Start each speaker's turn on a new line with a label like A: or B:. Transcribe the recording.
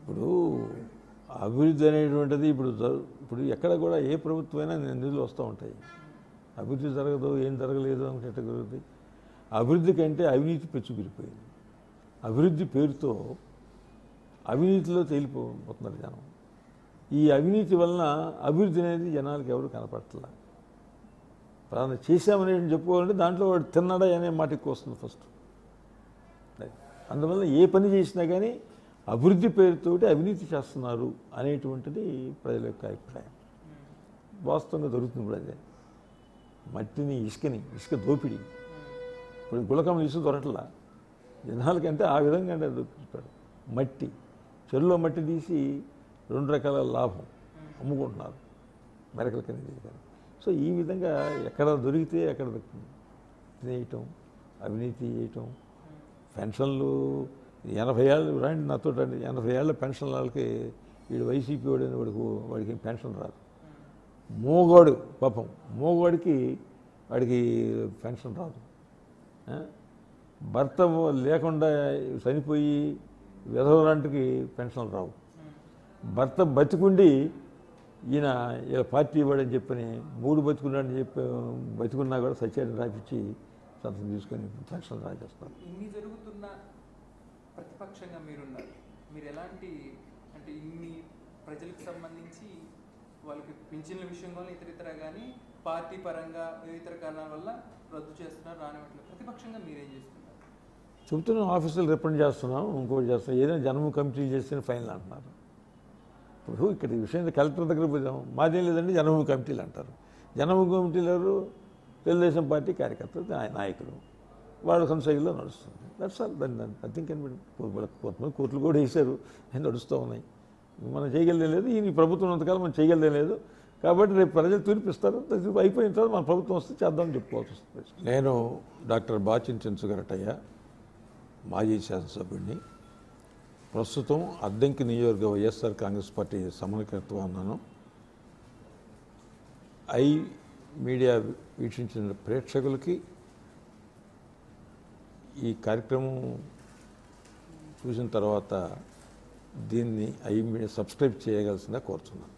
A: ఇప్పుడు అభివృద్ధి అనేటువంటిది ఇప్పుడు జరు- ఇప్పుడు ఎక్కడ కూడా ఏ ప్రభుత్వమైనా నిధులు వస్తూ ఉంటాయి అభివృద్ధి జరగదు ఏం జరగలేదు అనుకుంటే ఎట్ట జరుగుతుంది అభివృద్ధి కంటే అవినీతి పెచ్చుగిరిపోయింది అభివృద్ధి పేరుతో అవినీతిలో తేలిపోతున్నారు జనం ఈ అవినీతి వలన అభివృద్ధి అనేది జనాలకు ఎవరు కనపడట్లా ప్రారంభం చేశామని చెప్పుకోవాలంటే దాంట్లో వాడు తిన్నాడా అనే మాట ఎక్కువ వస్తుంది ఫస్ట్ అందువల్ల ఏ పని చేసినా కానీ అభివృద్ధి పేరుతోటి అవినీతి చేస్తున్నారు అనేటువంటిది ప్రజల యొక్క అభిప్రాయం వాస్తవంగా దొరుకుతుంది ఇప్పుడు అదే మట్టిని ఇసుకని ఇసుక దోపిడీ ఇప్పుడు గులకం ఇసుక దొరకట్లా జనాలకంటే ఆ విధంగా అంటే దొరికిపోయాడు మట్టి చెరువులో మట్టి తీసి రెండు రకాల లాభం అమ్ముకుంటున్నారు మెరకల కింద చేశారు సో ఈ విధంగా ఎక్కడ దొరికితే అక్కడ తినేయటం అవినీతి చేయటం పెన్షన్లు ఎనభై ఏళ్ళు రండి నాతో రండి ఎనభై ఏళ్ళ పెన్షన్ వాళ్ళకి వీడు వైసీపీ వాడు అని వాడికి వాడికి పెన్షన్ రాదు మోగాడు పాపం మోగాడికి వాడికి పెన్షన్ రాదు ఆ? భర్త లేకుండా చనిపోయి విధవలాంటికి పెన్షన్ రావు భర్త బతికుండి ఈయన ఇలా పార్టీ ఇవ్వడని చెప్పని మూడు బతుకున్నాడని చెప్పి బతుకున్నా కూడా సత్యాన్ని రాపిచ్చి సంతకం తీసుకొని పెన్షన్ రాజేస్తారు
B: ఇన్ని జరుగుతున్న ప్రతిపక్షంగా మీరున్నారు మీరు ఎలాంటి అంటే ఇన్ని ప్రజలకు సంబంధించి వాళ్ళకి పింఛన్ల విషయంలో ఇతర ఇతర కానీ పార్టీ పరంగా ఇతర కారణాల వల్ల రద్దు చేస్తున్నారు రానివ్వట్లేదు ప్రతిపక్షంగా మీరేం చేస్తున్నారు
A: చెబుతున్నాం ఆఫీసులు రిప్రజెంట్ చేస్తున్నాం ఇంకోటి చేస్తున్నాం ఏదైనా జన్మ కమిటీ చేస్తే ఫైనల్ అంటున్నారు ఇప్పుడు ఇక్కడ ఈ విషయం కలెక్టర్ దగ్గర పోదాం మాదేం లేదండి జన్మ కమిటీలు అంటారు జన్మ కమిటీలు ఎవరు తెలుగుదేశం పార్టీ కార్యకర్తలు నాయ- నాయకులు వాళ్ళ కొనసాగిలో నడుస్తుంది దట్స్ ఆల్ దాన్ని దాన్ని నథింగ్ కెన్ కొంతమంది కోర్టులు కూడా వేశారు అవి నడుస్తూ ఉన్నాయి మనం చేయగలిగే లేదు ఈ ప్రభుత్వం ఉన్నంతకాలం మనం చేయగలిగే లేదు కాబట్టి రేపు ప్రజలు తీర్పిస్తారు తీర్పు అయిపోయిన తర్వాత మన ప్రభుత్వం వస్తే చేద్దామని చెప్పుకోవాల్సి వస్తుంది నేను డాక్టర్ బాచిన్ చెన్సుగరటయ్య మాజీ శాసనసభ్యుడిని ప్రస్తుతం అద్దంకి నియోజకవర్గ వైఎస్ఆర్ కాంగ్రెస్ పార్టీ సమన్వయకర్తగా ఉన్నాను ఐ మీడియా వీక్షించిన ప్రేక్షకులకి ఈ కార్యక్రమం చూసిన తర్వాత దీన్ని ఐ మీడియా సబ్స్క్రైబ్ చేయగలసిందిగా కోరుతున్నాను